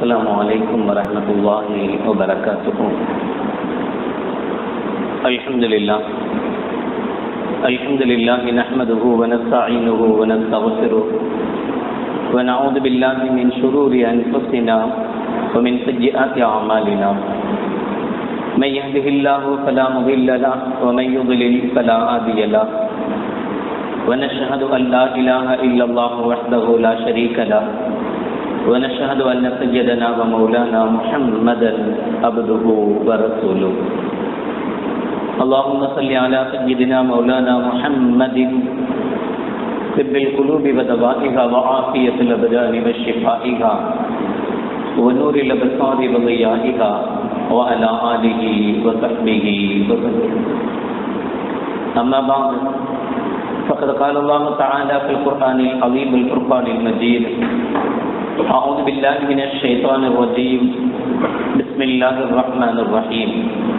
السلام عليكم ورحمة الله وبركاته الحمد لله الحمد لله نحمده ونستعينه ونستغفره ونعوذ بالله من شرور أنفسنا ومن سيئات أعمالنا من يهده الله فلا مضل له ومن يضلل فلا هادي له ونشهد أن لا إله إلا الله وحده لا شريك له ونشهد أن سيدنا ومولانا محمدا عبده ورسوله اللهم صل على سيدنا مولانا محمد طب القلوب ودوائها وعافية الأبدان وشفائها ونور الأبصار وضيائها وعلى آله وصحبه وسلم أما بعد فقد قال الله تعالى في القرآن العظيم الفرقان المجيد أعوذ بالله من الشيطان الرجيم بسم الله الرحمن الرحيم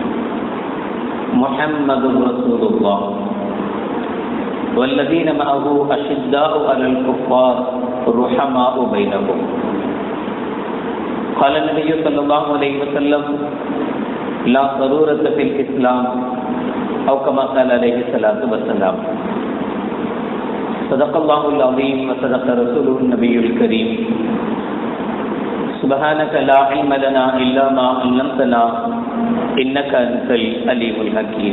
محمد رسول الله والذين معه أشداء على الكفار رحماء بينهم قال النبي صلى الله عليه وسلم لا ضرورة في الإسلام أو كما قال عليه الصلاة والسلام صدق الله العظيم وصدق رسوله النبي الكريم سبحانك لا علم لنا إلا ما علمتنا إنك أنت العليم الحكيم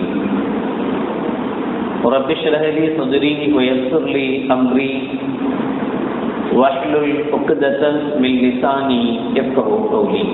رب اشرح لي صدري ويسر لي أمري واحلل عقدة من لساني يفقه قولي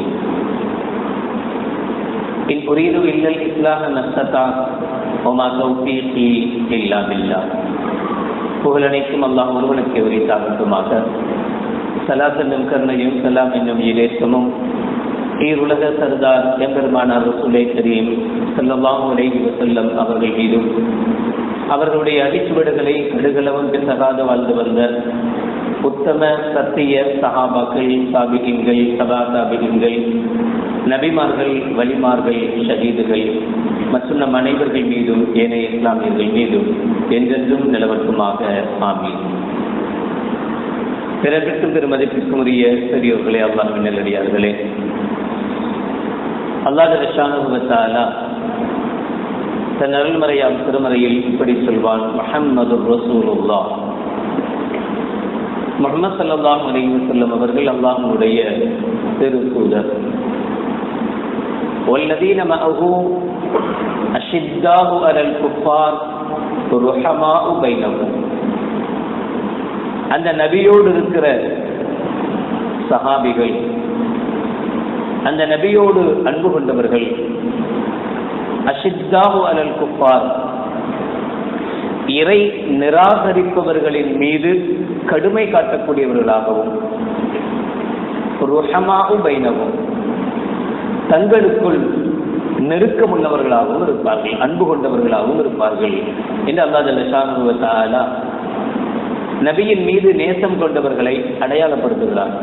إن أريد إلا الإصلاح ما استطعت وما توفيقي إلا بالله புகழனைக்கும் அல்லாஹ் ஒருவனுக்கு உரித்தாகட்டுமாக சலாத் என்னும் கருணையும் சலாம் என்னும் ஈரேற்றமும் ஈருலக சர்தார் எம்பெருமானார் ரசூலை கரீம் செல்லலாம் உலகி வசல்லம் அவர்கள் மீதும் அவர்களுடைய அடிச்சுவடுகளை நெடுகளவும் பிசகாத வாழ்ந்து வந்த உத்தம சத்திய சஹாபாக்கள் சாபிகங்கள் சபா சாபிகங்கள் நபிமார்கள் வலிமார்கள் ஷஹீதுகள் மற்றும் நம் அனைவர்கள் மீதும் ஏனைய இஸ்லாமியர்கள் மீதும் என்றென்றும் நிலவட்டுமாக ஆமீன் பிறப்பிற்கும் பெருமதிப்பிற்கும் உரிய பெரியோர்களே அல்லாஹ் நல்லடியார்களே அல்லாஹ் ரஷானுபத்தாலா தன் அருள்மறையாம் திருமறையில் இப்படி சொல்வான் முஹம்மது ரசூலுல்லா முகமது சல்லாஹ் அலி வசல்லம் அவர்கள் அல்லாஹனுடைய திருத்தூதர் والذين معه أشداء على الكفار رحماء بينهم அந்த நபியோடு இருக்கிற சஹாபிகள் அந்த நபியோடு அன்பு கொண்டவர்கள் அஷித்தாஹு அலல் குப்பார் இறை நிராகரிப்பவர்களின் மீது கடுமை காட்டக்கூடியவர்களாகவும் ருஹமாவும் பைனவும் தங்களுக்குள் நெருக்கம் உள்ளவர்களாகவும் இருப்பார்கள் அன்பு கொண்டவர்களாகவும் இருப்பார்கள் என்று அல்லா ஜல்லா நபியின் மீது நேசம் கொண்டவர்களை அடையாளப்படுத்துகிறார்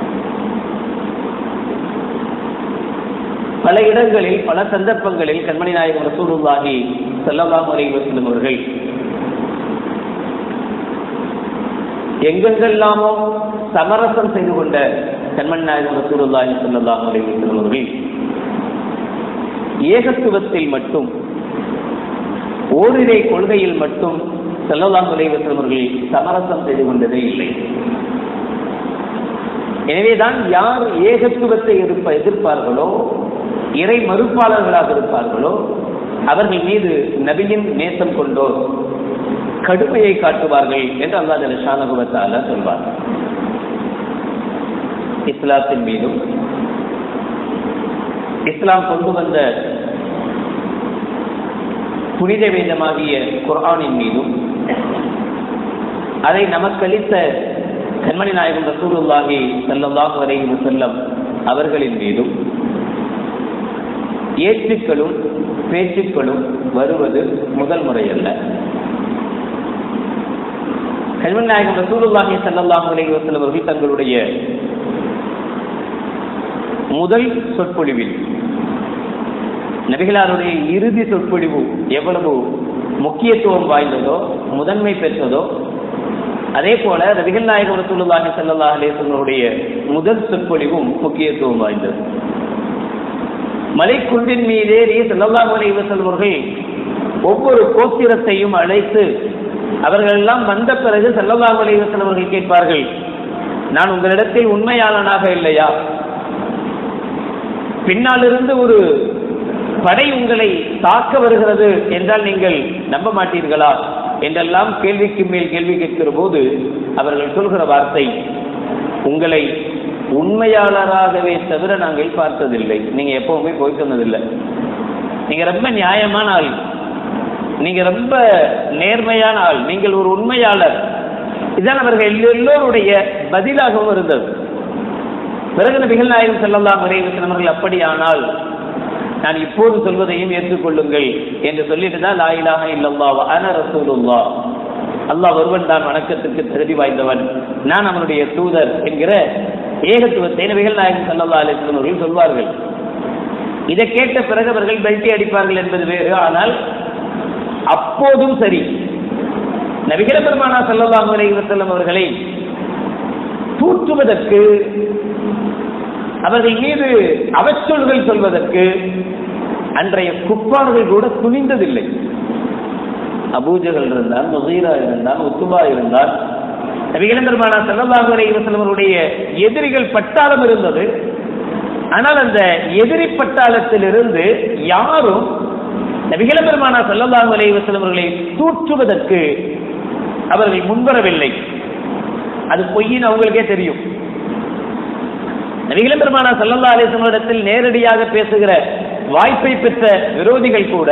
பல இடங்களில் பல சந்தர்ப்பங்களில் கண்மணி நாயகம் ரசூலுல்லாஹி செல்லலாம் அலை வசலம் அவர்கள் எங்கெங்கெல்லாமோ சமரசம் செய்து கொண்ட கண்மணி நாயகம் ரசூலுல்லாஹி செல்லலாம் அலை வசலம் அவர்கள் ஏகத்துவத்தில் மட்டும் ஓரிரை கொள்கையில் மட்டும் செல்லலாம் அலைவசம் அவர்கள் சமரசம் செய்து கொண்டதே இல்லை எனவேதான் யார் ஏகத்துவத்தை இருப்ப எதிர்ப்பார்களோ இறை மறுப்பாளர்களாக இருப்பார்களோ அவர்கள் மீது நபியின் நேசம் கொண்டோர் கடுமையை காட்டுவார்கள் என்று அல்லா ஜலஷானகுவத்தால சொல்வார் இஸ்லாத்தின் மீதும் இஸ்லாம் கொண்டு வந்த புனித வேதமாகிய குர்ஆனின் மீதும் அதை நமக்களித்த கண்மணி நாயகம் ரசூலுல்லாஹி சல்லாஹு அலைஹி வஸல்லம் அவர்களின் மீதும் ஏற்றுக்களும் பேச்சுக்களும் வருவது முதல் முறையல்ல கண்மணி நாயகம் ரசூலுல்லாஹி சல்லாஹு அலைஹி வஸல்லம் அவர்கள் தங்களுடைய முதல் சொற்பொழிவில் நபிகளாருடைய இறுதி சொற்பொழிவு எவ்வளவு முக்கியத்துவம் வாய்ந்ததோ முதன்மை பெற்றதோ அதே போல நபிகள் நாயகம் ரசூலுல்லாஹி ஸல்லல்லாஹு அலைஹி வஸல்லமுடைய முதல் சொற்பொழிவும் முக்கியத்துவம் வாய்ந்தது மலைக்குன்றின் மீதேறி ஸல்லல்லாஹு அலைஹி வஸல்லம் அவர்கள் ஒவ்வொரு கோத்திரத்தையும் அழைத்து அவர்கள் எல்லாம் வந்த பிறகு ஸல்லல்லாஹு அலைஹி வஸல்லம் அவர்கள் கேட்பார்கள் நான் உங்களிடத்தில் உண்மையாளனாக இல்லையா பின்னாலிருந்து ஒரு படை உங்களை தாக்க வருகிறது என்றால் நீங்கள் நம்ப மாட்டீர்களா என்றெல்லாம் கேள்விக்கு மேல் கேள்வி கேட்கிற போது அவர்கள் சொல்கிற வார்த்தை உங்களை உண்மையாளராகவே தவிர நாங்கள் பார்த்ததில்லை நீங்க எப்பவுமே போய் சொன்னதில்லை நீங்க ரொம்ப நியாயமான ஆள் நீங்க ரொம்ப நேர்மையான ஆள் நீங்கள் ஒரு உண்மையாளர் இதான் அவர்கள் எல்லோருடைய பதிலாகவும் இருந்தது பிறகு நபிகள் நாயகம் செல்லலாம் வரைவசன் அவர்கள் அப்படியானால் நான் இப்போது சொல்வதையும் ஏற்றுக்கொள்ளுங்கள் என்று சொல்லிட்டு தான் லாயிலாக இல்லல்லா அன ரசூலுல்லா அல்லாஹ் ஒருவன் தான் வணக்கத்துக்கு தகுதி வாய்ந்தவன் நான் அவனுடைய தூதர் என்கிற ஏகத்துவத்தை நபிகள் நாயகம் சல்லல்லா அலிஸ்லம் அவர்கள் சொல்வார்கள் இதை கேட்ட பிறகு அவர்கள் பெல்ட்டி அடிப்பார்கள் என்பது வேறு ஆனால் அப்போதும் சரி நபிகள பெருமானா சல்லல்லாஹு அலைஹி வஸல்லம் அவர்களை தூற்றுவதற்கு அவர்கள் மீது அவச்சொல்கள் சொல்வதற்கு அன்றைய குப்பார்கள் கூட துணிந்ததில்லை அபூஜகள் இருந்தால் முசீரா இருந்தால் உத்துபா இருந்தால் நபிகள பெருமானா சல்லல்லாஹு அலைஹி வஸல்லம் அவருடைய எதிரிகள் பட்டாளம் இருந்தது ஆனால் அந்த எதிரி பட்டாளத்திலிருந்து யாரும் நபிகள பெருமானா சல்லல்லாஹு அலைஹி வஸல்லம் அவர்களை தூற்றுவதற்கு அவர்கள் முன்வரவில்லை அது பொய்ன்னு அவங்களுக்கே தெரியும் நபிகள பெருமானா சல்லல்லா அலிஸ்வனிடத்தில் நேரடியாக பேசுகிற வாய்ப்பை பெற்ற விரோதிகள் கூட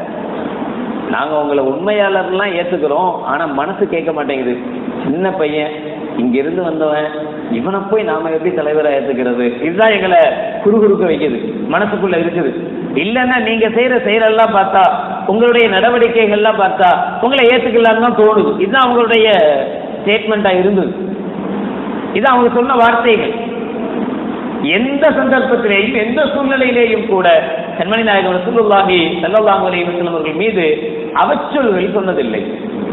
நாங்க உங்களை உண்மையாளர்லாம் ஏத்துக்கிறோம் ஆனா மனசு கேட்க மாட்டேங்குது சின்ன பையன் இங்க இருந்து வந்தவன் இவனை போய் நாம எப்படி தலைவரா ஏத்துக்கிறது இதுதான் எங்களை குறுகுறுக்க வைக்குது மனசுக்குள்ள இருக்குது இல்லைன்னா நீங்க செய்யற செயலெல்லாம் பார்த்தா உங்களுடைய நடவடிக்கைகள்லாம் பார்த்தா உங்களை ஏத்துக்கலாம்னு தான் தோணுது இதுதான் அவங்களுடைய ஸ்டேட்மெண்டா இருந்தது இது அவங்க சொன்ன வார்த்தைகள் எந்த சந்தர்ப்பத்திலேயும் எந்த சூழ்நிலையிலேயும் கூட கண்மணி நாயகம் ரசூலுல்லாஹி ஸல்லல்லாஹு அலைஹி வஸல்லம் அவர்கள் மீது அவச்சொல்கள் சொன்னதில்லை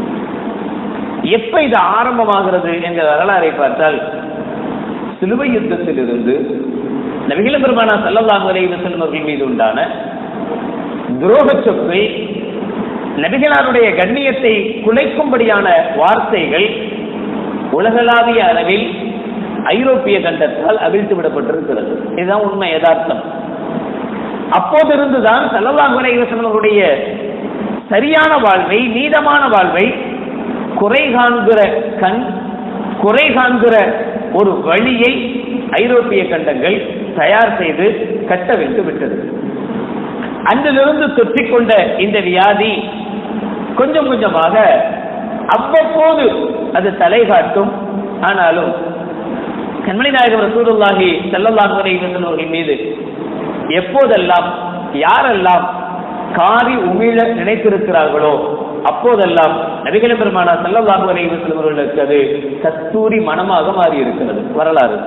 எப்ப இது ஆரம்பமாகிறது என்ற வரலாறை பார்த்தால் சிலுவை யுத்தத்திலிருந்து நபிகள பெருமானா ஸல்லல்லாஹு அலைஹி வஸல்லம் அவர்கள் மீது உண்டான துரோக சொற்கை நபிகளாருடைய கண்ணியத்தை குலைக்கும்படியான வார்த்தைகள் உலகளாவிய அளவில் ஐரோப்பிய கண்டத்தால் அவிழ்த்து விடப்பட்டிருக்கிறது இதுதான் உண்மை யதார்த்தம் அப்போதிருந்துதான் சல்லல்லாஹு அலைஹி வஸல்லம் அவருடைய சரியான வாழ்வை நீதமான வாழ்வை குறை காண்கிற கண் குறை காண்கிற ஒரு வழியை ஐரோப்பிய கண்டங்கள் தயார் செய்து கட்ட வைத்து விட்டது அன்றிலிருந்து தொற்றிக்கொண்ட இந்த வியாதி கொஞ்சம் கொஞ்சமாக அவ்வப்போது அது தலை காட்டும் ஆனாலும் கண்மணி நாயகம் ரசூலுல்லாஹி ஸல்லல்லாஹு அலைஹி வஸல்லம் அவர்கள் மீது எப்போதெல்லாம் யாரெல்லாம் காரி உமிழ நினைத்திருக்கிறார்களோ அப்போதெல்லாம் நபிகள பெருமானா ஸல்லல்லாஹு அலைஹி வஸல்லம் அவர்களுக்கு அது கஸ்தூரி மனமாக மாறி இருக்கிறது வரலாறு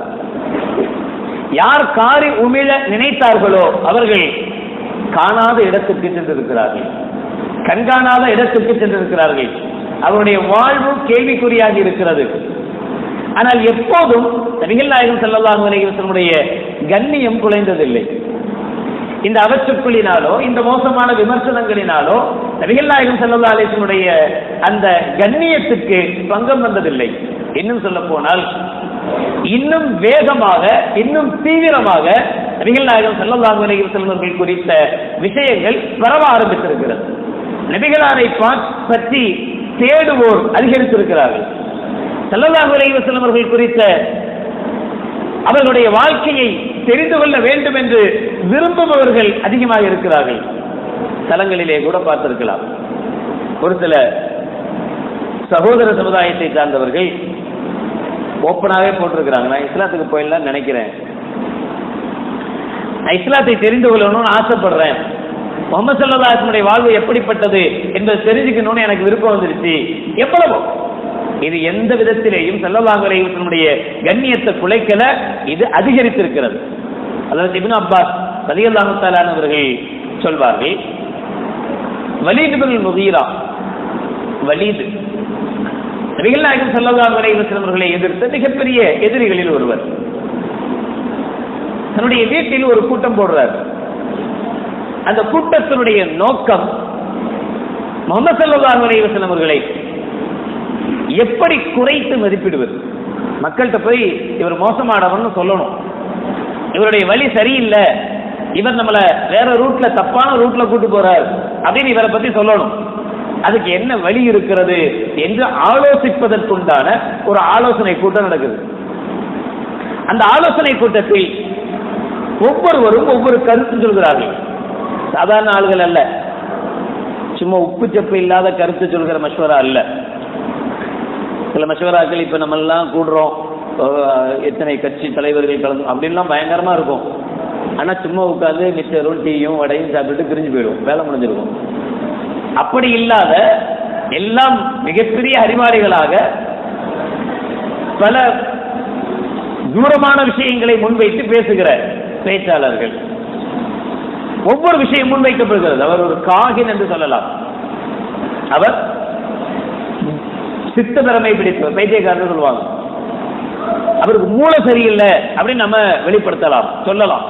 யார் காரி உமிழ நினைத்தார்களோ அவர்கள் காணாத இடத்துக்கு சென்றிருக்கிறார்கள் கண்காணாத இடத்துக்கு சென்றிருக்கிறார்கள் அவருடைய வாழ்வு கேள்விக்குறியாகி இருக்கிறது ஆனால் எப்போதும் நபிகள் நாயகம் ஸல்லல்லாஹு அலைஹி வஸல்லமுடைய கண்ணியம் குலைந்ததில்லை இந்த அவற்றுக்குள்ளினாலோ இந்த மோசமான விமர்சனங்களினாலோ நபிகள் நாயகம் ஸல்லல்லாஹு அலைஹி வஸல்லமுடைய அந்த கண்ணியத்துக்கு பங்கம் வந்ததில்லை இன்னும் சொல்ல போனால் இன்னும் வேகமாக இன்னும் தீவிரமாக நபிகள் நாயகம் ஸல்லல்லாஹு அலைஹி வஸல்லம் அவர்கள் குறித்த விஷயங்கள் பரவ ஆரம்பித்திருக்கிறது நபிகளாரை பற்றி தேடுவோர் அதிகரித்திருக்கிறார்கள் ஸல்லல்லாஹு அலைஹி வஸல்லம் அவர்கள் குறித்த அவர்களுடைய வாழ்க்கையை தெரிந்து கொள்ள வேண்டும் என்று விரும்புபவர்கள் அதிகமாக இருக்கிறார்கள் தலங்களிலே கூட பார்த்திருக்கலாம் ஒரு சில சகோதர சமுதாயத்தை சார்ந்தவர்கள் ஓப்பனாகவே போட்டிருக்கிறாங்க நான் இஸ்லாத்துக்கு போயிடலாம் நினைக்கிறேன் நான் இஸ்லாத்தை தெரிந்து கொள்ளணும்னு ஆசைப்படுறேன் முகமது சல்லாஹனுடைய வாழ்வு எப்படிப்பட்டது என்பதை தெரிஞ்சுக்கணும்னு எனக்கு விருப்பம் வந்துருச்சு எவ்வளவு இது எந்த விதத்திலேயும் செல்லல்லாஹு அலைஹி கண்ணியத்தை குலைக்கல இது அதிகரித்திருக்கிறது அதாவது இப்னு அப்பாஸ் ரலியல்லாஹு தஆலா அவர்கள் சொல்வார்கள் வலீத் பின் முகீரா வலீத் நபிகள் நாயகம் ஸல்லல்லாஹு அலைஹி வஸல்லம் அவர்களை எதிர்த்த மிகப்பெரிய எதிரிகளில் ஒருவர் தன்னுடைய வீட்டில் ஒரு கூட்டம் போடுறார் அந்த கூட்டத்தினுடைய நோக்கம் முகமது ஸல்லல்லாஹு அலைஹி வஸல்லம் அவர்களை எப்படி குறைத்து மதிப்பிடுவது மக்கள்கிட்ட போய் இவர் மோசமானவர்னு சொல்லணும் இவருடைய வழி சரியில்லை இவர் நம்மள வேற ரூட்ல தப்பான ரூட்ல கூட்டு போறார் அப்படின்னு இவரை பத்தி சொல்லணும் அதுக்கு என்ன வழி இருக்கிறது என்று ஆலோசிப்பதற்குண்டான ஒரு ஆலோசனை கூட்டம் நடக்குது அந்த ஆலோசனை கூட்டத்தில் ஒவ்வொருவரும் ஒவ்வொரு கருத்து சொல்கிறார்கள் சாதாரண ஆளுகள் அல்ல சும்மா உப்பு சப்பு இல்லாத கருத்து சொல்கிற மஷ்வரா அல்ல சில மஷ்வராக்கள் இப்ப நம்ம எல்லாம் கூடுறோம் அஹ் எத்தனை கட்சி தலைவர்கள் கலந்து அப்படின்லாம் பயங்கரமா இருக்கும் ஆனா சும்மா உட்காந்து மிச்சரும் டீயும் வடையும் சாப்பிட்டுட்டு பிரிஞ்சு போயிடும் வேலை முடிஞ்சிருக்கும் அப்படி இல்லாத எல்லாம் மிகப்பெரிய அறிவாளிகளாக பல தூரமான விஷயங்களை முன்வைத்து பேசுகிற பேச்சாளர்கள் ஒவ்வொரு விஷயம் முன்வைக்கப்படுகிறது அவர் ஒரு காகின் என்று சொல்லலாம் அவர் சித்த திறமை பிடித்தவர் பைத்தியக்காரர் சொல்லுவாங்க அவருக்கு மூளை சரியில்லை அப்படின்னு நம்ம வெளிப்படுத்தலாம் சொல்லலாம்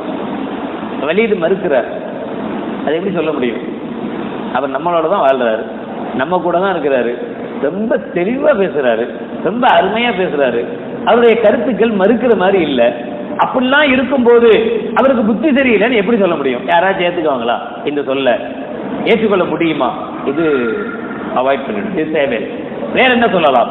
வலிது மறுக்கிறார் அதை எப்படி சொல்ல முடியும் அவர் நம்மளோட தான் வாழ்றாரு நம்ம கூட தான் இருக்கிறாரு ரொம்ப தெளிவா பேசுறாரு ரொம்ப அருமையா பேசுறாரு அவருடைய கருத்துக்கள் மறுக்கிற மாதிரி இல்லை அப்படிலாம் இருக்கும்போது அவருக்கு புத்தி சரியில்லைன்னு எப்படி சொல்ல முடியும் யாராச்சும் ஏத்துக்குவாங்களா இந்த சொல்ல ஏற்றுக்கொள்ள முடியுமா இது அவாய்ட் பண்ணிடு இது தேவை வேற என்ன சொல்லலாம்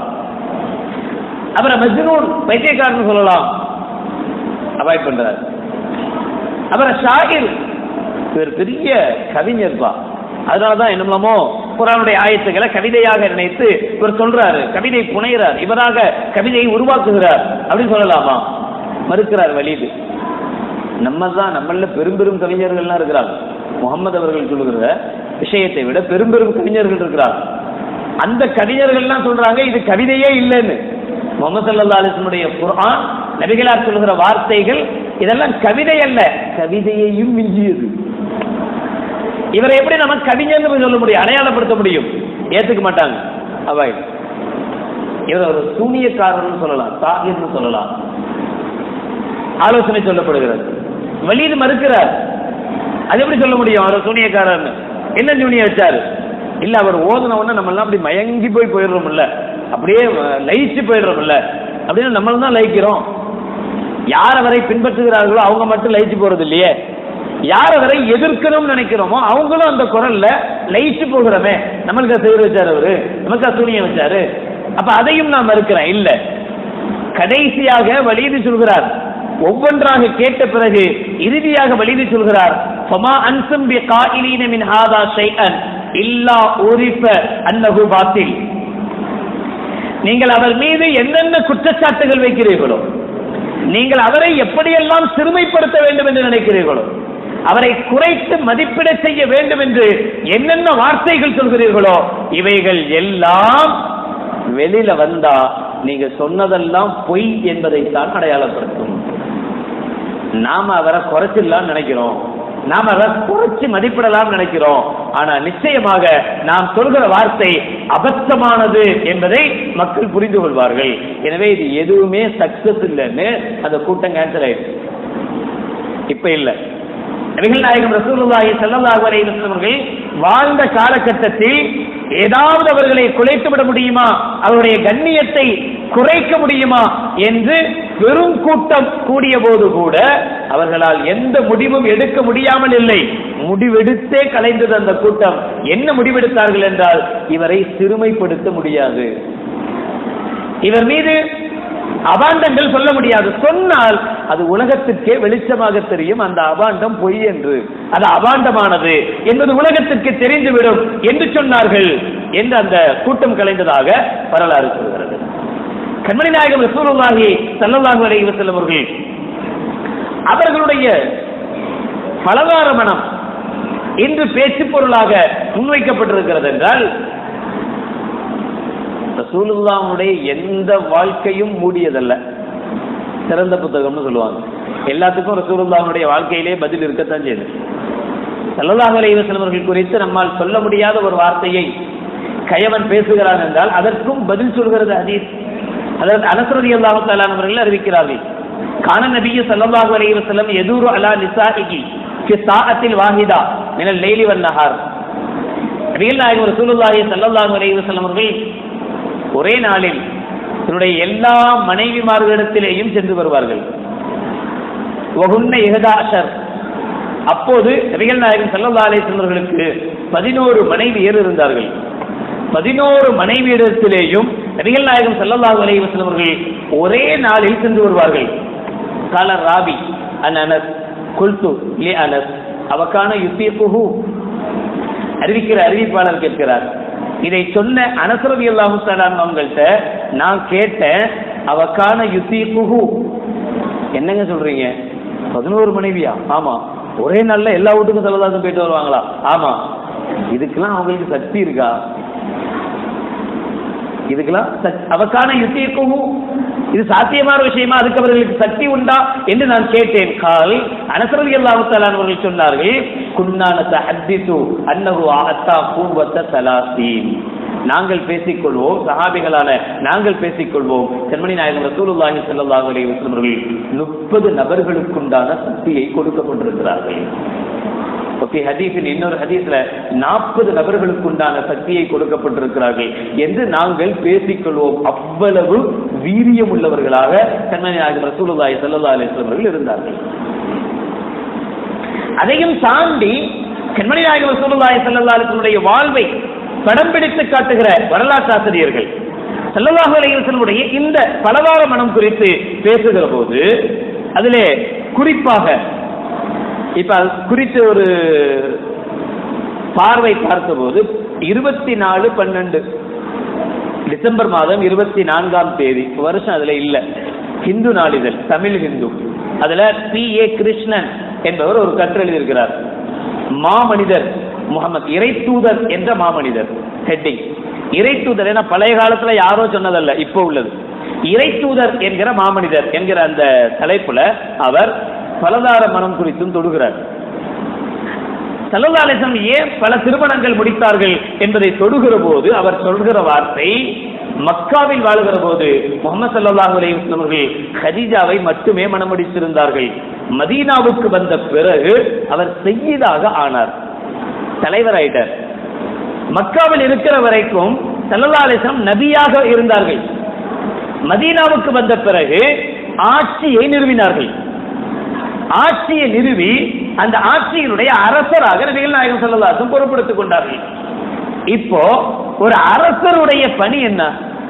அவரை மஜ்னூன் பைத்தியக்காரன் சொல்லலாம் அவாய்ட் பண்றாரு அவரை ஷாகிர் இவர் பெரிய கவிஞர்பா அதனாலதான் என்னமோ குரானுடைய ஆயத்துக்களை கவிதையாக நினைத்து இவர் சொல்றாரு கவிதை புனைகிறார் இவராக கவிதையை உருவாக்குகிறார் அப்படின்னு சொல்லலாமா மறுக்கிறார் வலிது நம்ம தான் நம்மள பெரும் பெரும் கவிஞர்கள்லாம் இருக்கிறாங்க முகமது அவர்கள் சொல்லுகிற விஷயத்தை விட பெரும் பெரும் கவிஞர்கள் இருக்கிறாங்க அந்த கவிஞர்கள்லாம் சொல்றாங்க இது கவிதையே இல்லைன்னு முகமது சல்லா அலிஸ்லமுடைய குர்ஆன் நபிகளார் சொல்லுகிற வார்த்தைகள் இதெல்லாம் கவிதை அல்ல கவிதையையும் மிஞ்சியது இவரை எப்படி நம்ம கவிஞர்னு சொல்ல முடியும் அடையாளப்படுத்த முடியும் ஏத்துக்க மாட்டாங்க அவாய் இவர் ஒரு சூனியக்காரர்னு சொல்லலாம் தாகிர்னு சொல்லலாம் ஆலோசனை சொல்லப்படுகிறது வலிது மறுக்கிறார் அது எப்படி சொல்ல முடியும் அவர் சூனியக்காரர்னு என்ன சூனிய வச்சாரு இல்ல அவர் ஓதுன உடனே நம்ம எல்லாம் அப்படி மயங்கி போய் போயிடுறோம்ல அப்படியே லயிச்சு போயிடுறோம்ல அப்படின்னு நம்மளும் தான் லயிக்கிறோம் யார் அவரை பின்பற்றுகிறார்களோ அவங்க மட்டும் லயிச்சு போறது இல்லையே யார் அவரை எதிர்க்கணும்னு நினைக்கிறோமோ அவங்களும் அந்த குரல்ல லயிச்சு போகிறோமே நம்மளுக்கு செய்து வச்சாரு அவரு நமக்கு அசூனியம் வச்சாரு அப்ப அதையும் நான் மறுக்கிறேன் இல்ல கடைசியாக வலிது சொல்கிறார் ஒவ்வொன்றாக கேட்ட பிறகு இறுதியாக வலிது சொல்கிறார் ஃபமா அன்சும் பி காயிலீன மின் ஹாதா ஷைஅன் இல்லா உரிஃப அன்னஹு பாத்தில் நீங்கள் அவர் மீது என்னென்ன குற்றச்சாட்டுகள் வைக்கிறீர்களோ நீங்கள் அவரை எப்படியெல்லாம் சிறுமைப்படுத்த வேண்டும் என்று நினைக்கிறீர்களோ அவரை குறைத்து மதிப்பிட செய்ய வேண்டும் என்று என்னென்ன வார்த்தைகள் சொல்கிறீர்களோ இவைகள் எல்லாம் வெளியில வந்தா நீங்க சொன்னதெல்லாம் பொய் என்பதைத்தான் அடையாளப்படுத்தும் நாம அவரை குறைச்சிடலாம் நினைக்கிறோம் நாம அவரை குறைச்சு மதிப்பிடலாம் நினைக்கிறோம் ஆனா நிச்சயமாக நாம் சொல்கிற வார்த்தை அபத்தமானது என்பதை மக்கள் புரிந்து கொள்வார்கள் எனவே இது எதுவுமே சக்சஸ் இல்லைன்னு அந்த கூட்டம் கேன்சல் ஆயிடுச்சு இப்ப இல்ல நபிகள் நாயகம் ரசூலுல்லாஹி ஸல்லல்லாஹு அலைஹி வஸல்லம் அவர்கள் வாழ்ந்த காலகட்டத்தில் ஏதாவது அவர்களை குலைத்து விட முடியுமா அவருடைய கண்ணியத்தை குறைக்க முடியுமா என்று பெரும் கூட்டம் கூடிய போது கூட அவர்களால் எந்த முடிவும் எடுக்க முடியாமல் இல்லை முடிவெடுத்தே கலைந்தது அந்த கூட்டம் என்ன முடிவெடுத்தார்கள் என்றால் இவரை சிறுமைப்படுத்த முடியாது இவர் மீது அபாண்டங்கள் சொல்ல முடியாது சொன்னால் அது உலகத்திற்கே வெளிச்சமாக தெரியும் அந்த அபாண்டம் பொய் என்று அது அபாண்டமானது என்பது உலகத்திற்கு தெரிந்துவிடும் என்று சொன்னார்கள் என்று அந்த கூட்டம் கலைந்ததாக வரலாறு சொல்கிறது கண்மணி நாயகம் ரசூலுல்லாஹி ஸல்லல்லாஹு அலைஹி வஸல்லம் அவர்கள் அவர்களுடைய பலகார மனம் இன்று பேச்சு பொருளாக முன்வைக்கப்பட்டிருக்கிறது என்றால் ரசூலுல்லாவுடைய எந்த வாழ்க்கையும் மூடியதல்ல திறந்த புத்தகம்னு சொல்லுவாங்க எல்லாத்துக்கும் ரசூலுல்லாவுடைய வாழ்க்கையிலே பதில் இருக்கத்தான் செய்யுது சல்லல்லாஹு அலைஹி வஸல்லம் அவர்கள் குறித்து நம்மால் சொல்ல முடியாத ஒரு வார்த்தையை கயவன் பேசுகிறான் என்றால் அதற்கும் பதில் சொல்கிறது ஹதீஸ் அதற்கு அனசரதி அல்லாஹு அவர்கள் அறிவிக்கிறார்கள் கான நபிய ஸல்லல்லாஹு அலைஹி வஸல்லம் யதூரு அலா நிசாஇகி ஃபி சாஅத்தில் வாஹிதா மினல் லைலி வன் நஹார் நபிகள் நாயகம் ரசூலுல்லாஹி ஸல்லல்லாஹு அலைஹி வஸல்லம் அவர்கள் ஒரே நாளில் தன்னுடைய எல்லா மனைவிமார்களிடத்திலேயும் சென்று வருவார்கள் வகுன்ன இஹதாஷர் அப்போது நபிகள் நாயகம் ஸல்லல்லாஹு அலைஹி வஸல்லம் அவர்களுக்கு பதினோரு மனைவியர் இருந்தார்கள் பதினோரு மனைவியிடத்திலேயும் நபிகள் நாயகம் ஸல்லல்லாஹு அலைஹி வஸல்லம் அவர்கள் ஒரே நாளில் சென்று வருவார்கள் கால ராபி அன் அனஸ் குல்து லி அனஸ் அவக்கான யுத்தீகுஹு அறிவிக்கிற அறிவிப்பாளர் கேட்கிறார் இதை சொன்ன அனசரதி அல்லாஹு அவங்கள்ட்ட நான் கேட்டேன் அவக்கான யுத்தீகுஹு என்னங்க சொல்றீங்க பதினோரு மனைவியா ஆமா ஒரே நாள்ல எல்லா வீட்டுக்கும் செல்லதாசம் போயிட்டு வருவாங்களா ஆமா இதுக்கெல்லாம் அவங்களுக்கு சக்தி இருக்கா இதுக்கெல்லாம் சக்- அவக்கான யுத்தியக்கும் இது சாத்தியமான விஷயமா அதுக்கு அவர்களுக்கு சக்தி உண்டா என்று நான் கேட்டேன் கால் அனசரதி அல்லாஹாலான் அவர்கள் சொன்னார்கள் குன்னான தஹத்திசு அன்னஹு அத்தா பூவத்த சலாசீன் நாங்கள் பேசிக்கொள்வோம் சஹாபிகளான நாங்கள் பேசிக்கொள்வோம் கண்மணி நாயகம் ரசூலுல்லாஹி ஸல்லல்லாஹு அலைஹி வஸல்லம் அவர்கள் முப்பது நபர்களுக்குண்டான சக்தியை கொடுக்கப்பட்டிருக்கிறார்கள் ஒப்பி ஹதீஸின் இன்னொரு ஹதீஸ்ல நாற்பது நபர்களுக்கு உண்டான சக்தியை கொடுக்கப்பட்டிருக்கிறார்கள் என்று நாங்கள் பேசிக்கொள்வோம் அவ்வளவு வீரியம் உள்ளவர்களாக கண்மணி நாயகம் ரசூலுல்லாஹி ஸல்லல்லாஹு அலைஹி வஸல்லம் அவர்கள் இருந்தார்கள் அதையும் தாண்டி கண்மணி நாயகம் ரசூலுல்லாஹி ஸல்லல்லாஹு அலைஹி வஸல்லம் வாழ்வை படம் பிடித்து காட்டுகிற வரலாற்று ஆசிரியர்கள் ஸல்லல்லாஹு அலைஹி வஸல்லம் இந்த பலவார மனம் குறித்து பேசுகிற போது அதிலே குறிப்பாக இப்ப அது குறித்து ஒரு பார்வை பார்த்தபோது இருபத்தி நாலு பன்னெண்டு டிசம்பர் மாதம் இருபத்தி நான்காம் தேதி வருஷம் அதுல இல்ல ஹிந்து நாளிதழ் தமிழ் ஹிந்து அதுல பி ஏ கிருஷ்ணன் என்பவர் ஒரு கற்று எழுதியிருக்கிறார் மாமனிதர் முகமது இறைத்தூதர் என்ற மாமனிதர் ஹெட்டிங் இறைத்தூதர் ஏன்னா பழைய காலத்துல யாரோ சொன்னதல்ல இப்போ உள்ளது இறைத்தூதர் என்கிற மாமனிதர் என்கிற அந்த தலைப்புல அவர் பலதார மனம் குறித்தும் தொடுகிறார் சல்லல்லாஹு ஏன் பல திருமணங்கள் முடித்தார்கள் என்பதை தொடுகிற போது அவர் சொல்கிற வார்த்தை மக்காவில் வாழுகிற போது முகமது சல்லல்லாஹு அலைஹி வஸல்லம் அவர்கள் கதீஜாவை மட்டுமே மணமுடித்திருந்தார்கள் மதீனாவுக்கு வந்த பிறகு அவர் செய்யதாக ஆனார் தலைவர் ஆயிட்டார் மக்காவில் இருக்கிற வரைக்கும் சல்லல்லாஹு அலைஹி வஸல்லம் நபியாக இருந்தார்கள் மதீனாவுக்கு வந்த பிறகு ஆட்சியை நிறுவினார்கள் ஆட்சியை நிறுவி அந்த ஆட்சியினுடைய அரசராக நபிகள் நாயகம் ஸல்லல்லாஹு பொறுப்படுத்திக் கொண்டார்கள் இப்போ ஒரு அரசருடைய பணி என்ன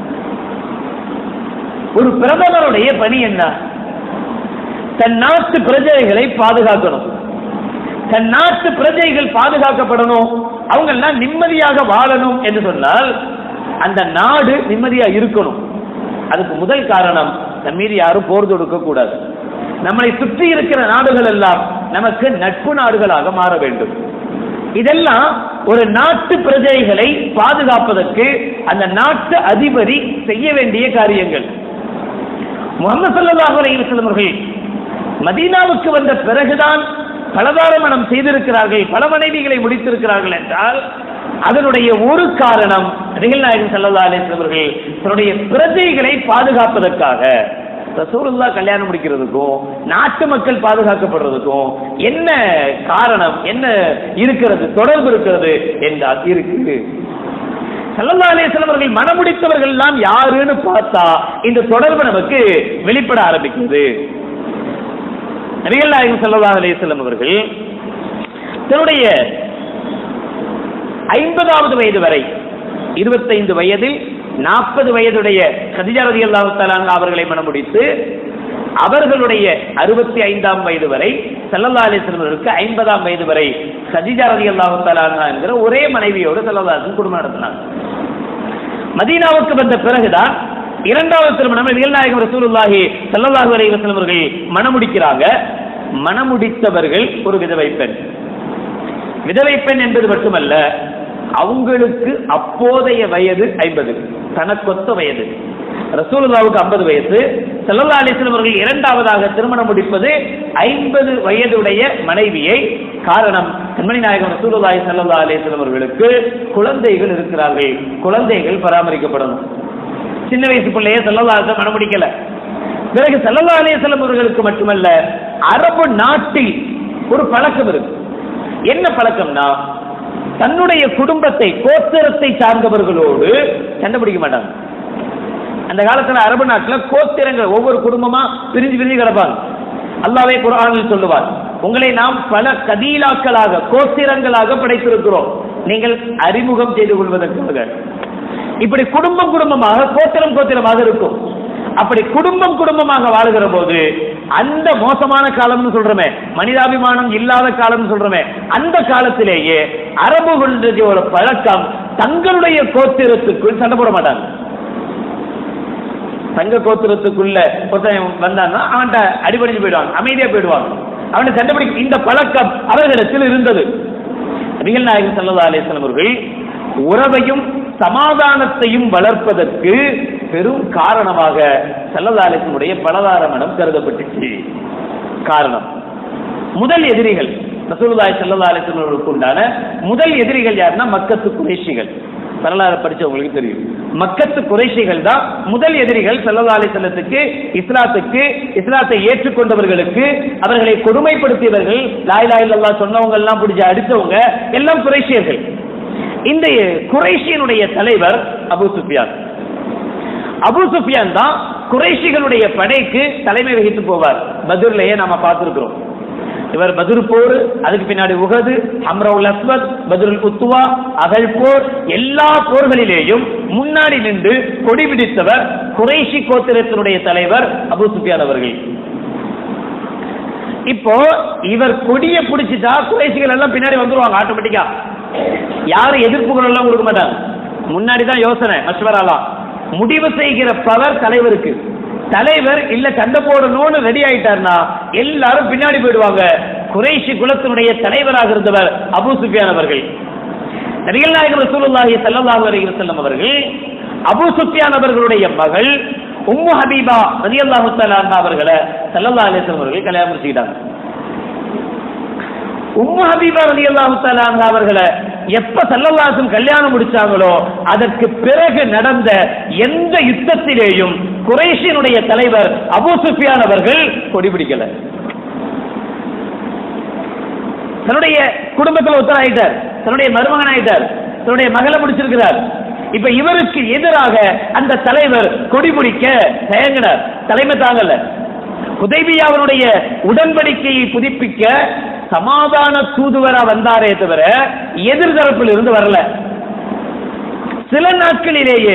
ஒரு பிரதமருடைய பணி என்ன தன் நாட்டு பிரஜைகளை பாதுகாக்கணும் தன் நாட்டு பிரஜைகள் பாதுகாக்கப்படணும் அவங்க எல்லாம் நிம்மதியாக வாழணும் என்று சொன்னால் அந்த நாடு நிம்மதியா இருக்கணும் அதுக்கு முதல் காரணம் நம்ம மீது யாரும் போர் தொடுக்க கூடாது நம்மளை சுற்றி இருக்கிற நாடுகள் எல்லாம் நமக்கு நட்பு நாடுகளாக மாற வேண்டும் இதெல்லாம் ஒரு நாட்டு பிரஜைகளை பாதுகாப்பதற்கு அந்த நாட்டு அதிபதி செய்ய வேண்டிய காரியங்கள் முகமது ஸல்லல்லாஹு அலைஹி வஸல்லம் அவர்கள் மதீனாவுக்கு வந்த பிறகுதான் பலதாரமணம் செய்திருக்கிறார்கள் பல மனைவிகளை முடித்திருக்கிறார்கள் என்றால் அதனுடைய ஒரு காரணம் நபிகள் நாயகம் ஸல்லல்லாஹு அலைஹி வஸல்லம் அவர்கள் தன்னுடைய பிரஜைகளை பாதுகாப்பதற்காக ரசூலுல்லா கல்யாணம் முடிக்கிறதுக்கும் நாட்டு மக்கள் பாதுகாக்கப்படுறதுக்கும் என்ன காரணம் என்ன இருக்கிறது தொடர்பு இருக்கிறது என்றால் இருக்கு சல்லல்லா அலிஸ்லாம் அவர்கள் மனமுடித்தவர்கள் எல்லாம் யாருன்னு பார்த்தா இந்த தொடர்பு நமக்கு வெளிப்பட ஆரம்பிக்குது நபிகள் நாயகம் சல்லல்லா அலிஸ்லாம் அவர்கள் தன்னுடைய ஐம்பதாவது வயது வரை இருபத்தைந்து வயதில் நாற்பது வயதுடைய கதிஜா ரதி அல்லாஹு அவர்களை மனமுடித்து அவர்களுடைய அறுபத்தி ஐந்தாம் வயது வரை சல்லல்லா அலிஸ்லாம் அவர்களுக்கு ஐம்பதாம் வயது வரை கதிஜா ரதி அல்லாஹு என்கிற ஒரே மனைவியோடு சல்லல்லா அலிஸ்லாம் குடும்பம் நடத்தினார் மதீனாவுக்கு வந்த பிறகுதான் இரண்டாவது திருமணம் நபிகள் நாயகம் ரசூலுல்லாஹி ஸல்லல்லாஹு அலைஹி வஸல்லம் அவர்கள் மணமுடிக்கிறாங்க மணமுடித்தவர்கள் ஒரு விதவை பெண் விதவை பெண் என்பது மட்டுமல்ல அவங்களுக்கு அப்போதைய வயது ஐம்பது தனக்கொத்த வயது ரசூலுல்லாவுக்கு ஐம்பது வயசு செல்லல்லா அலிஸ்லம் அவர்கள் இரண்டாவதாக திருமணம் முடிப்பது ஐம்பது வயதுடைய மனைவியை காரணம் கண்மணி நாயகம் ரசூலுல்லாஹி ஸல்லல்லாஹு அலைஹி வஸல்லம் அவர்களுக்கு குழந்தைகள் இருக்கிறார்கள் குழந்தைகள் பராமரிக்கப்படணும் சின்ன வயசு பிள்ளையே செல்லல்லாத மனம் முடிக்கல பிறகு செல்லல்லா அலையம் அவர்களுக்கு மட்டுமல்ல அரபு நாட்டில் ஒரு பழக்கம் இருக்கு என்ன பழக்கம்னா தன்னுடைய குடும்பத்தை கோத்திரத்தை சார்ந்தவர்களோடு சண்டை பிடிக்க மாட்டாங்க அந்த காலத்துல அரபு நாட்டுல கோத்திரங்கள் ஒவ்வொரு குடும்பமா பிரிஞ்சு பிரிஞ்சு கிடப்பாங்க அல்லாவே குரானில் சொல்லுவார் உங்களை நாம் பல கதீலாக்களாக கோத்திரங்களாக படைத்திருக்கிறோம் நீங்கள் அறிமுகம் செய்து கொள்வதற்காக இப்படி குடும்பம் குடும்பமாக கோத்திரம் கோத்திரமாக இருக்கும் அப்படி குடும்பம் குடும்பமாக வாழுகிற போது அந்த மோசமான காலம்னு சொல்றோமே மனிதாபிமானம் இல்லாத காலம்னு சொல்றோமே அந்த காலத்திலேயே அரபுகளுடைய ஒரு பழக்கம் தங்களுடைய கோத்திரத்துக்குள் சண்டை போட மாட்டாங்க தங்க கோத்திரத்துக்குள்ள ஒருத்தன் வந்தான்னா அவன்கிட்ட அடிபடிஞ்சு போயிடுவாங்க அமைதியா போயிடுவாங்க அவனை சண்டை பிடிக்க இந்த பழக்கம் அவர்களிடத்தில் இருந்தது நபிகள் நாயகம் சல்லா அலிஸ்லாம் அவர்கள் உறவையும் சமாதானத்தையும் வளர்ப்பதற்கு பெரும் காரணமாக சல்லல்லா அலிஸ்லமுடைய பலதார மனம் கருதப்பட்டுச்சு காரணம் முதல் எதிரிகள் ரசூலுல்லாஹி ஸல்லல்லாஹு அலைஹி வஸல்லம் உண்டான முதல் எதிரிகள் யாருன்னா மக்கத்து குறைஷிகள் வரலாறு படிச்சவங்களுக்கு தெரியும் மக்கத்து குறைஷிகள் தான் முதல் எதிரிகள் ஸல்லல்லாஹு அலைஹி வஸல்லத்துக்கு இஸ்லாத்துக்கு இஸ்லாத்தை ஏற்றுக்கொண்டவர்களுக்கு அவர்களை கொடுமைப்படுத்தியவர்கள் லாய் லாய் இல்லல்லாஹ் சொன்னவங்க எல்லாம் பிடிச்சு அடிச்சவங்க எல்லாம் குறைஷியர்கள் இந்த குறைஷியனுடைய தலைவர் அபூ சுஃபியான் அபூ சுஃபியான் தான் குறைஷிகளுடைய படைக்கு தலைமை வகித்து போவார் பத்ர்லயே நாம பார்த்திருக்கிறோம் இவர் பத்ர் போர் அதுக்கு பின்னாடி உகது அம்ரவுல் அஸ்வத் பத்ருல் உத்துவா அகல் போர் எல்லா போர்களிலேயும் முன்னாடி நின்று கொடி பிடித்தவர் குறைஷி கோத்திரத்தினுடைய தலைவர் அபூ சுஃபியான் அவர்கள் இப்போ இவர் கொடிய பிடிச்சிட்டா குறைசிகள் எல்லாம் பின்னாடி வந்துருவாங்க ஆட்டோமேட்டிக்கா யாரும் எதிர்ப்புகள் எல்லாம் கொடுக்க மாட்டாங்க முன்னாடி தான் யோசனை மஷ்வராலாம் முடிவு செய்கிற பவர் தலைவருக்கு தலைவர் இல்ல சண்டை போடணும்னு ரெடி ஆயிட்டார்னா எல்லாரும் பின்னாடி போயிடுவாங்க குறைஷி குலத்தினுடைய தலைவராக இருந்தவர் அபூ சுஃபியான் அவர்கள் நபிகள் நாயகம் ரசூலுல்லாஹி ஸல்லல்லாஹு அலைஹி வஸல்லம் அவர்கள் அபூ சுஃபியான் அவர்களுடைய மகள் உம்மு ஹபீபா ரலியல்லாஹு தஆலா அன்ஹா அவர்களை ஸல்லல்லாஹு அலைஹி வஸல்லம் அவர்கள் கல்யாணம் முடிச்சிட்டாங்க உம்மு ஹபீபா ரலியல்லாஹு தஆலா அன்ஹா அவர்களை எப்ப ஸல்லல்லாஹு கல்யாணம் முடிச்சாங்களோ அதற்கு பிறகு நடந்த எந்த யுத்தத்திலேயும் குறைஷினுடைய தலைவர் அபூ சுஃபியான் அவர்கள் கொடி பிடிக்கல தன்னுடைய குடும்பத்தில் ஒத்தராயிட்டார் தன்னுடைய மருமகன் ஆயிட்டார் தன்னுடைய மகளை முடிச்சிருக்கிறார் இப்ப இவருக்கு எதிராக அந்த தலைவர் கொடி பிடிக்க தயங்கினார் தலைமை தாங்கல உதவியாவனுடைய உடன்படிக்கையை புதுப்பிக்க சமாதான தூதுவரா வந்தாரே தவிர எதிர்தரப்பில் இருந்து வரல சில நாட்களிலேயே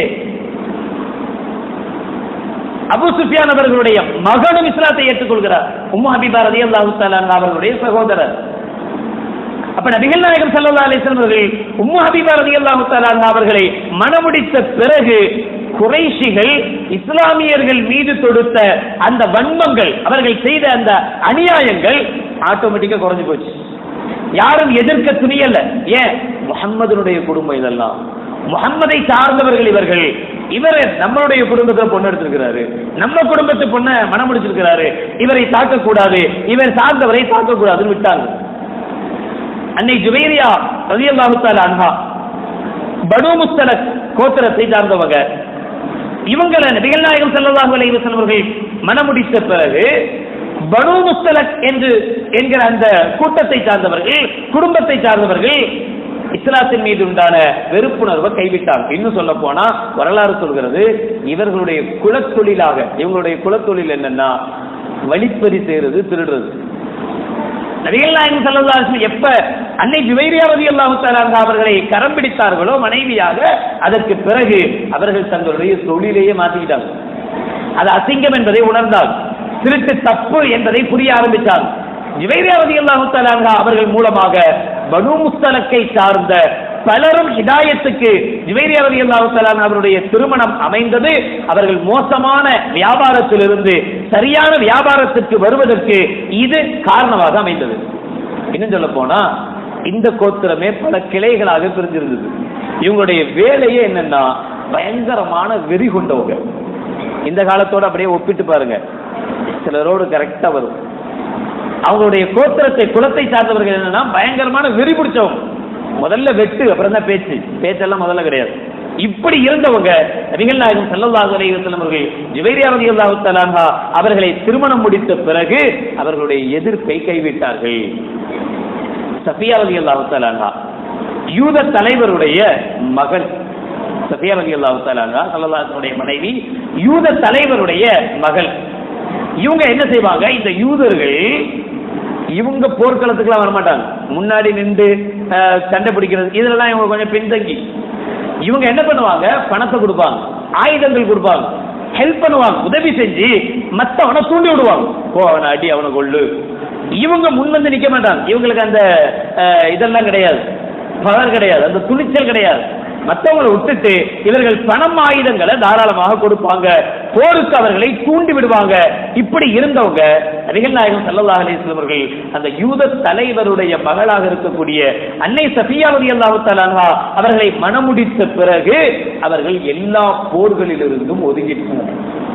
அபு சுஃபியான் அவர்களுடைய மகனும் இஸ்லாத்தை ஏற்றுக்கொள்கிறார் உம்மு ஹபீபா ரலியல்லாஹு தஆலா அன்ஹா அவர்களுடைய சகோதரர் அப்ப நபிகள் நாயகம் ஸல்லல்லாஹு அலைஹி வஸல்லம் அவர்கள் உம்மு ஹபீபா ரலியல்லாஹு தஆலா அன்ஹா அவர்களை மணமுடித்த பிறகு குறைஷிகள் இஸ்லாமியர்கள் மீது தொடுத்த அந்த வன்மங்கள் அவர்கள் செய்த அந்த அநியாயங்கள் ஆட்டோமேட்டிக்கா குறைஞ்சு போச்சு யாரும் எதிர்க்க துணியல்ல ஏன் முகம்மதனுடைய குடும்பம் இதெல்லாம் முகம்மதை சார்ந்தவர்கள் இவர்கள் இவர் நம்மளுடைய குடும்பத்துல பொண்ணு எடுத்திருக்கிறாரு நம்ம குடும்பத்து பொண்ணை மனம் முடிச்சிருக்கிறாரு இவரை தாக்கக்கூடாது இவர் சார்ந்தவரை தாக்கக்கூடாதுன்னு விட்டாங்க அன்னை ஜுவேரியா ரலியல்லாஹு தஆலா அன்ஹா பனு முஸ்தலக் கோத்திரத்தை சார்ந்தவங்க இவங்களை நபிகள் நாயகம் ஸல்லல்லாஹு அலைஹி வஸல்லம் அவர்கள் மனமுடித்த பிறகு பனு முஸ்தலக் என்று என்கிற அந்த கூட்டத்தை சார்ந்தவர்கள் குடும்பத்தை சார்ந்தவர்கள் இஸ்லாத்தின் மீது உண்டான வெறுப்புணர்வை கைவிட்டாங்க இன்னும் சொல்ல போனா வரலாறு சொல்கிறது இவர்களுடைய குலத்தொழிலாக இவங்களுடைய குலத்தொழில் என்னன்னா வழிப்பறி செய்யறது திருடுறது நபிகள் நாயகம் ஸல்லல்லாஹு அலைஹி வஸல்லம் எப்ப அன்னை ஜுவைரியா ரலியல்லாஹு தஆலா அன்ஹா அவர்களை கரம் பிடித்தார்களோ மனைவியாக அதற்கு பிறகு அவர்கள் தங்களுடைய தொழிலையே மாத்திக்கிட்டாங்க அது அசிங்கம் என்பதை உணர்ந்தால் திருட்டு தப்பு என்பதை புரிய ஆரம்பித்தார் ஜுவைரியா ரலியல்லாஹு தஆலா அன்ஹா அவர்கள் மூலமாக பனு முஸ்தலக்கை சார்ந்த பலரும் ஹிதாயத்துக்கு ஜுவைரியா ரலியல்லாஹு தஆலா அன்ஹா அவருடைய திருமணம் அமைந்தது அவர்கள் மோசமான வியாபாரத்திலிருந்து சரியான வியாபாரத்திற்கு வருவதற்கு இது காரணமாக அமைந்தது இன்னும் சொல்ல போனா இந்த கோத்திரமே பல கிளைகளாக பிரிஞ்சிருந்தது இவங்களுடைய வேலையே என்னன்னா பயங்கரமான வெறி கொண்டவங்க இந்த காலத்தோட அப்படியே ஒப்பிட்டு பாருங்க சிலரோடு கரெக்டா வரும் அவங்களுடைய கோத்திரத்தை குலத்தை சார்ந்தவர்கள் என்னன்னா பயங்கரமான வெறி பிடிச்சவங்க முதல்ல வெட்டு அப்புறம் தான் பேச்சு பேச்செல்லாம் முதல்ல கிடையாது இப்படி இருந்தவங்க நபிகள் நாயகம் ஸல்லல்லாஹு அலைஹி வஸல்லம் அவர்கள் ஜுவைரியா ரலியல்லாஹு தஆலா அவர்களை திருமணம் முடித்த பிறகு அவர்களுடைய எதிர்ப்பை கைவிட்டார்கள் சஃபியா ரலியல்லாஹு தஆலா யூத தலைவருடைய மகள் சஃபியா ரலியல்லாஹு தஆலா ஸல்லல்லாஹு மனைவி யூத தலைவருடைய மகள் இவங்க என்ன செய்வாங்க இந்த யூதர்கள் இவங்க போர்க்களத்துக்குலாம் வரமாட்டாங்க முன்னாடி நின்று அஹ், சண்டை பிடிக்கிறது இதுலலாம் இவங்க கொஞ்சம் பின்தங்கி இவங்க என்ன பண்ணுவாங்க பணத்தை கொடுப்பாங்க ஆயுதங்கள் கொடுப்பாங்க ஹெல்ப் பண்ணுவாங்க உதவி செஞ்சு மத்தவனை தூண்டி விடுவாங்க போ அவனை அடி அவனை கொள்ளு இவங்க முன் வந்து நிக்க மாட்டாங்க இவங்களுக்கு அந்த அஹ், இதெல்லாம் கிடையாது பவர் கிடையாது அந்த துணிச்சல் கிடையாது மற்றவங்களை விட்டுட்டு இவர்கள் பணம் ஆயுதங்களை தாராளமாக கொடுப்பாங்க போருக்கு அவர்களை தூண்டி விடுவாங்க இப்படி இருந்தவங்க நபிகள் நாயகம் ஸல்லல்லாஹு அலைஹி வஸல்லம் அவர்கள் அந்த யூத தலைவருடைய மகளாக இருக்கக்கூடிய அன்னை சஃபியா ரலியல்லாஹு தஆலா அவர்களை மணமுடித்த பிறகு அவர்கள் எல்லா போர்களிலிருந்தும் ஒதுங்கிட்டாங்க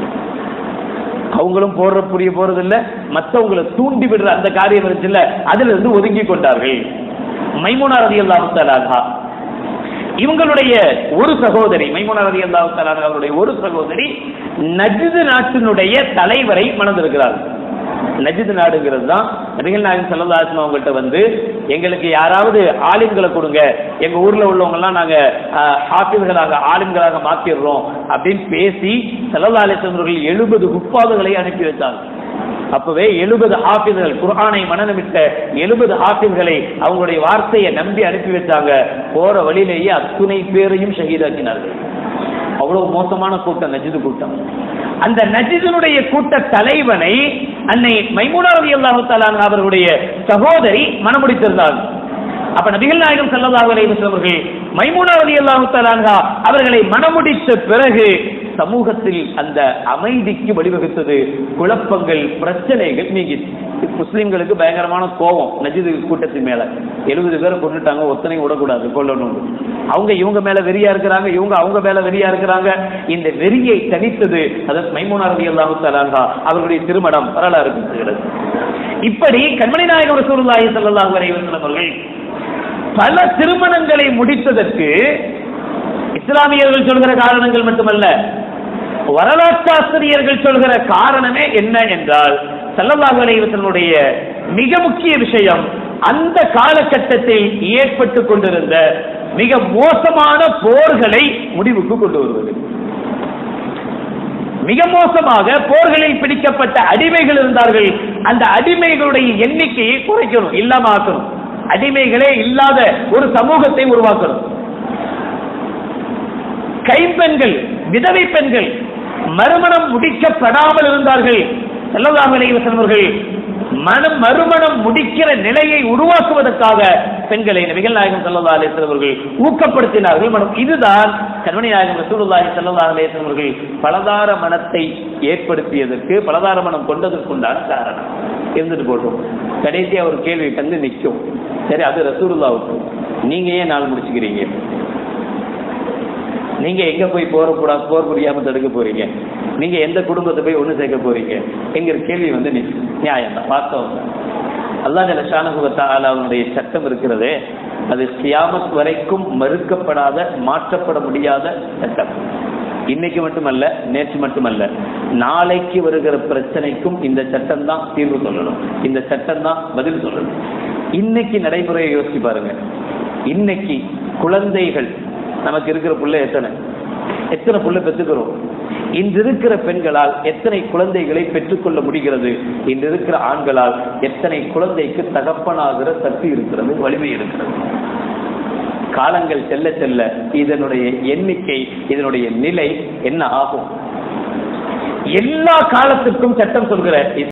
அவங்களும் போடுற புரிய போறது இல்ல மத்தவங்களை தூண்டி விடுற அந்த காரியம் இருந்துச்சுல்ல அதுல இருந்து ஒதுங்கி கொண்டார்கள் மைமுனா ரலியல்லாஹு தஆலா இவங்களுடைய ஒரு சகோதரி மைமுனா ரலியல்லாஹு தஆலா அவருடைய ஒரு சகோதரி நஜ்து நாட்டினுடைய தலைவரை மணந்திருக்கிறார் நஜ்து நாடுங்கிறது தான் நபிகள் நாயகம் ஸல்லல்லாஹு அலைஹி வஸல்லம் அவங்கள்ட்ட வந்து எங்களுக்கு யாராவது ஆலிம்களை கொடுங்க எங்க ஊர்ல உள்ளவங்க எல்லாம் நாங்க ஆஹ், ஹாஃபிஸ்களாக ஆலிம்களாக மாத்திடுறோம் அப்படின்னு பேசி ஸல்லல்லாஹு அலைஹி வஸல்லம் அவர்கள் எழுபது ஹுப்பாதுகளை அனுப்பி வச்சாங்க அப்பவே எழுபது ஹாஃபிஸ்கள் குர்ஆனை மனநமிட்ட எழுபது ஹாஃபிஸ்களை அவங்களுடைய வார்த்தையை நம்பி அனுப்பி வச்சாங்க போற வழியிலேயே அத்துணை பேரையும் ஷஹீதாக்கினார்கள் அவ்வளவு மோசமான கூட்டம் நஜிது கூட்டம் அந்த நஜிதனுடைய கூட்ட தலைவனை அன்னை மைமூனா ரலியல்லாஹு தஆலா அன்ஹா அவர்களுடைய சகோதரி மணமுடித்திருந்தாங்க அப்ப நபிகள் நாயகம் ஸல்லல்லாஹு அலைஹி வஸல்லம் அவர்கள் மைமூனா ரலியல்லாஹு தஆலா அன்ஹா அவர்களை மணமுடித்த பிறகு சமூகத்தில் அந்த அமைதிக்கு வழிவகுத்தது குழப்பங்கள் பிரச்சனைகள் நீங்கிச்சு முஸ்லிம்களுக்கு பயங்கரமான கோபம் நஜிது கூட்டத்தின் மேல எழுபது பேரை கொண்டுட்டாங்க ஒத்தனையும் விடக்கூடாது கொல்லணும் அவங்க இவங்க மேல வெறியா இருக்கிறாங்க இவங்க அவங்க மேல வெறியா இருக்கிறாங்க இந்த வெறியை தனித்தது அதாவது மைமூனா ரலியல்லாஹு தஆலா அன்ஹா அவர்களுடைய திருமணம் வரலாறு பேசுகிறது இப்படி கண்மணி நாயகம் ரசூலுல்லாஹி ஸல்லல்லாஹு அலைஹி வஸல்லம் அவர்கள் பல திருமணங்களை முடித்ததற்கு இஸ்லாமியர்கள் சொல்கிற காரணங்கள் மட்டுமல்ல வரலாற்றாசிரியர்கள் சொல்கிற காரணமே என்ன என்றால் ஸல்லல்லாஹு அலைஹி வஸல்லுடைய மிக முக்கிய விஷயம் அந்த காலகட்டத்தில் ஏற்பட்டு கொண்டிருந்த மிக மோசமான போர்களை முடிவுக்கு கொண்டு வருவது மிக மோசமாக போர்களில் பிடிக்கப்பட்ட அடிமைகள் இருந்தார்கள் அந்த அடிமைகளுடைய எண்ணிக்கையை குறைக்கணும் இல்லாம ஆக்கணும் அடிமைகளே இல்லாத ஒரு சமூகத்தை உருவாக்கணும் கைம்பெண்கள் விதவை பெண்கள் மறுமணம் முடிக்கப்படாமல் இருந்தார்கள் ஸல்லல்லாஹு அலைஹி வஸல்லம் அவர்கள் மனம் மறுமணம் முடிக்கிற நிலையை உருவாக்குவதற்காக பெண்களை நபிகள் நாயகம் ஸல்லல்லாஹு அலைஹி வஸல்லம் அவர்கள் ஊக்கப்படுத்தினார்கள் மனம் இதுதான் கண்மணி நாயகம் ரசூலுல்லாஹி ஸல்லல்லாஹு அலைஹி வஸல்லம் அவர்கள் பலதார மனத்தை ஏற்படுத்தியதற்கு பலதார மனம் கொண்டதற்குண்டான காரணம் இருந்துட்டு போட்டோம் கடைசியா ஒரு கேள்வி வந்து நிற்கும் சரி அது ரசூலுல்லாவுக்கு நீங்க ஏன் நாள் முடிச்சுக்கிறீங்க நீங்க எங்க போய் போற கூட போர் புரியாம தடுக்க போறீங்க நீங்க எந்த குடும்பத்தை போய் ஒண்ணு சேர்க்க போறீங்க என்கிற கேள்வி வந்து நி- நியாயம் தான் வாஸ்தவம் தான் அல்லாஹ் ஜல்ல ஷானஹு வ தஆலா அவனுடைய சட்டம் இருக்கிறதே அது கியாமத் வரைக்கும் மறுக்கப்படாத மாற்றப்பட முடியாத சட்டம் இன்னைக்கு மட்டுமல்ல நேற்று மட்டுமல்ல நாளைக்கு வருகிற பிரச்சனைக்கும் இந்த சட்டம் தான் தீர்வு சொல்லணும் இந்த சட்டம் தான் பதில் சொல்லணும் இன்னைக்கு நடைமுறையை யோசிச்சு பாருங்க இன்னைக்கு குழந்தைகள் நமக்கு இருக்கிற புள்ள எத்தனை எத்தனை புள்ள பெற்றுக்கிறோம் இன்று இருக்கிற பெண்களால் எத்தனை குழந்தைகளை பெற்றுக்கொள்ள முடிகிறது இன்று இருக்கிற ஆண்களால் எத்தனை குழந்தைக்கு தகப்பனாகிற சக்தி இருக்கிறது வலிமை இருக்கிறது காலங்கள் செல்ல செல்ல இதனுடைய எண்ணிக்கை இதனுடைய நிலை என்ன ஆகும் எல்லா காலத்துக்கும் சட்டம் சொல்கிற